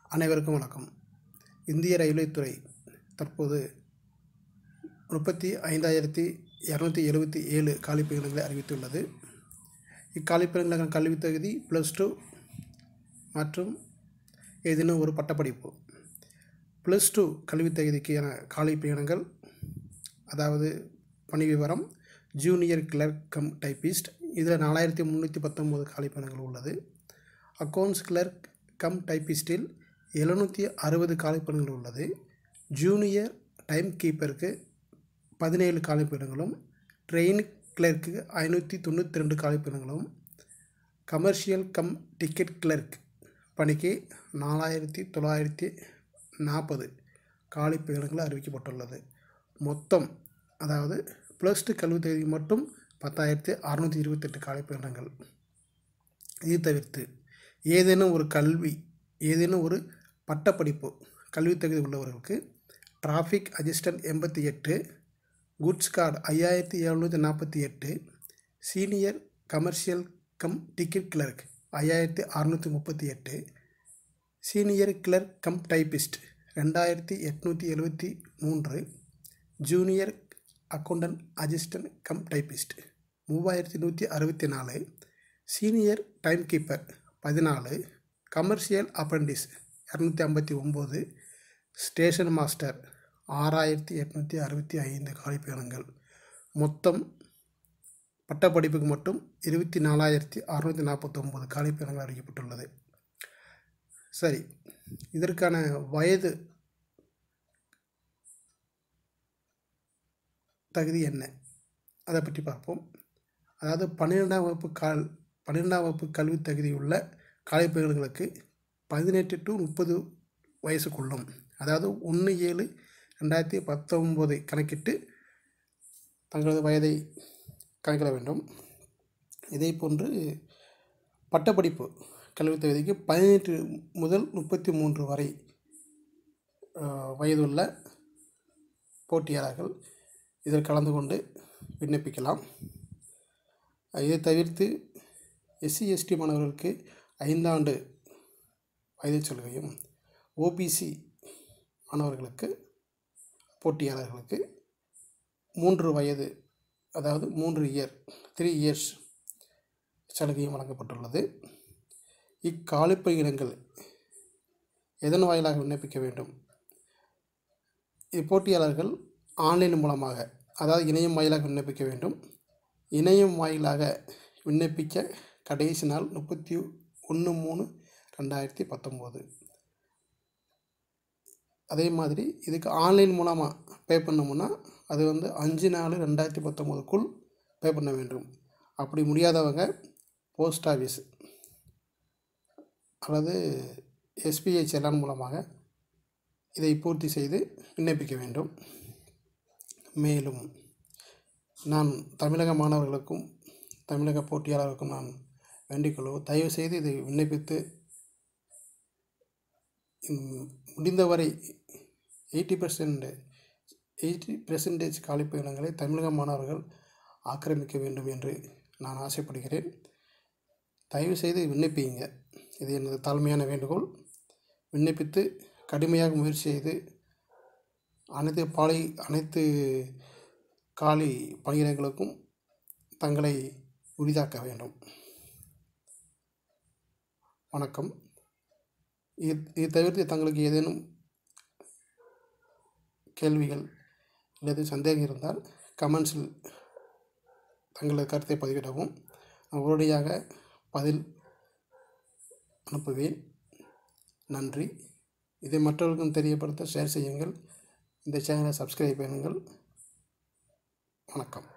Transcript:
அனைவருக்கும் வணக்கம் இந்திய ரயில்வே துறை தற்போது முப்பத்தி ஐந்தாயிரத்தி இரநூத்தி எழுபத்தி ஏழு காலிப்பணியிடங்களை அறிவித்துள்ளது இக்காலிப்பணிகளுக்கான கல்வித் தகுதி ப்ளஸ் டூ மற்றும் ஏதேனும் ஒரு பட்டப்படிப்பு ப்ளஸ் டூ கல்வித் தகுதிக்கான காலிப்பணியிடங்கள் அதாவது பணி விவரம் ஜூனியர் கிளர்க் கம் டைப்பிஸ்ட் இதில் நாலாயிரத்தி முந்நூற்றி பத்தொம்போது காலிப்பணிகள் உள்ளது அக்கௌண்ட்ஸ் கிளர்க் கம் டைப்பிஸ்டில் எழுநூற்றி அறுபது காலிப்பணிகள் உள்ளது ஜூனியர் டைம் கீப்பருக்கு பதினேழு காலிப்பணிகளும் ட்ரெயின் கிளர்க்கு ஐநூற்றி தொண்ணூற்றி ரெண்டு காலிப்பணிகளும் கமர்ஷியல் கம் டிக்கெட் கிளர்க் பணிக்கு நாலாயிரத்தி தொள்ளாயிரத்தி நாற்பது காலிப்பணிகள் அறிவிக்கப்பட்டுள்ளது மொத்தம் அதாவது ப்ளஸ் டூ கல்வி தகுதி மட்டும் பத்தாயிரத்தி அறநூற்றி இருபத்தெட்டு காலிப்பணிகள் இது தவிர்த்து ஏதேனும் ஒரு கல்வி ஏதேனும் ஒரு பட்டப்படிப்பு கல்வித் தகுதி உள்ளவர்களுக்கு டிராஃபிக் அசிஸ்டன்ட் எண்பத்தி எட்டு குட்ஸ் கார்டு ஐயாயிரத்தி எழுநூற்றி நாற்பத்தி எட்டு senior commercial cum ticket clerk ஐயாயிரத்தி அறநூற்றி முப்பத்தி எட்டு சீனியர் கிளர்க் கம் டைப்பிஸ்ட் ரெண்டாயிரத்தி எட்நூற்றி எழுபத்தி மூன்று junior accountant assistant cum typist மூவாயிரத்தி நூற்றி அறுபத்தி நாலு சீனியர் டைம் கீப்பர் பதினாலு கமர்ஷியல் அப்ரண்டிஸ் இரநூத்தி ஐம்பத்தி ஒம்பது ஸ்டேஷன் மாஸ்டர் ஆறாயிரத்தி எட்நூற்றி அறுபத்தி ஐந்து காலிப்பயணங்கள் மொத்தம் பட்டப்படிப்புக்கு மட்டும் இருபத்தி நாலாயிரத்தி அறுநூற்றி நாற்பத்தொம்போது காலிப்பயணங்கள் அறிவிக்கப்பட்டுள்ளது சரி இதற்கான வயது தகுதி என்ன அதை பற்றி பார்ப்போம் அதாவது பன்னிரெண்டாம் வகுப்பு கால் பன்னிரெண்டாம் வகுப்பு கல்வி தகுதி உள்ள காலைப்பயிர்களுக்கு பதினெட்டு டு முப்பது வயசுக்குள்ளும் அதாவது ஒன்று ஏழு ரெண்டாயிரத்தி பத்தொம்போது கணக்கிட்டு தங்களது வயதை கணக்கிட வேண்டும் இதே போன்று பட்டப்படிப்பு கல்வி தகுதிக்கு பதினெட்டு முதல் முப்பத்தி மூன்று வரை வயதுள்ள போட்டியாளர்கள் இதில் கலந்து கொண்டு விண்ணப்பிக்கலாம் இதை தவிர்த்து எஸ்சி எஸ்டி மாணவர்களுக்கு ஐந்தாண்டு வயது சலுகையும் ஓபிசி மாணவர்களுக்கு போட்டியாளர்களுக்கு மூன்று வயது அதாவது மூன்று இயர் த்ரீ இயர்ஸ் சலுகையும் வழங்கப்பட்டுள்ளது இக்காலிப்பயிடங்கள் எதன் வாயிலாக விண்ணப்பிக்க வேண்டும் இப்போட்டியாளர்கள் ஆன்லைன் மூலமாக அதாவது இணையம் வாயிலாக விண்ணப்பிக்க வேண்டும் இணையம் வாயிலாக விண்ணப்பிக்க கடைசி நாள் முப்பத்தி ஒன்று மூணு ரெண்டாயிரத்தி பத்தொம்போது அதே மாதிரி இதுக்கு ஆன்லைன் மூலமாக பே பண்ணோம்னா அது வந்து அஞ்சு நாலு ரெண்டாயிரத்தி பத்தொம்போதுக்குள் பே பண்ண வேண்டும் அப்படி முடியாதவங்க போஸ்ட் ஆஃபீஸ் அல்லது எஸ்பிஐ செல்லான் மூலமாக இதை பூர்த்தி செய்து விண்ணப்பிக்க வேண்டும் மேலும் நான் தமிழக மாணவர்களுக்கும் தமிழக போட்டியாளர்களுக்கும் நான் வேண்டிக்கொள்வோம் தயவுசெய்து இதை விண்ணப்பித்து முடிந்தவரை எயிட்டி பர்சன்ட் எயிட்டி பெர்சன்டேஜ் காலிப்பயணங்களை தமிழக மாணவர்கள் ஆக்கிரமிக்க வேண்டும் என்று நான் ஆசைப்படுகிறேன் தயவுசெய்து விண்ணப்பிங்க இது எனது தாழ்மையான வேண்டுகோள் விண்ணப்பித்து கடுமையாக முயற்சி செய்து அனைத்து பாலை அனைத்து காலி பணியிடங்களுக்கும் தங்களை உரிதாக்க வேண்டும் வணக்கம் இது இது தவிர்த்து தங்களுக்கு ஏதேனும் கேள்விகள் அல்லது சந்தேகம் இருந்தால் கமெண்ட்ஸில் தங்களது கருத்தை பதிவிடவும் நான் உடனடியாக பதில் அனுப்புவேன் நன்றி இதை மற்றவர்களுக்கும் தெரியப்படுத்த ஷேர் செய்யுங்கள் இந்த சேனலை சப்ஸ்கிரைப் பண்ணுங்கள் வணக்கம்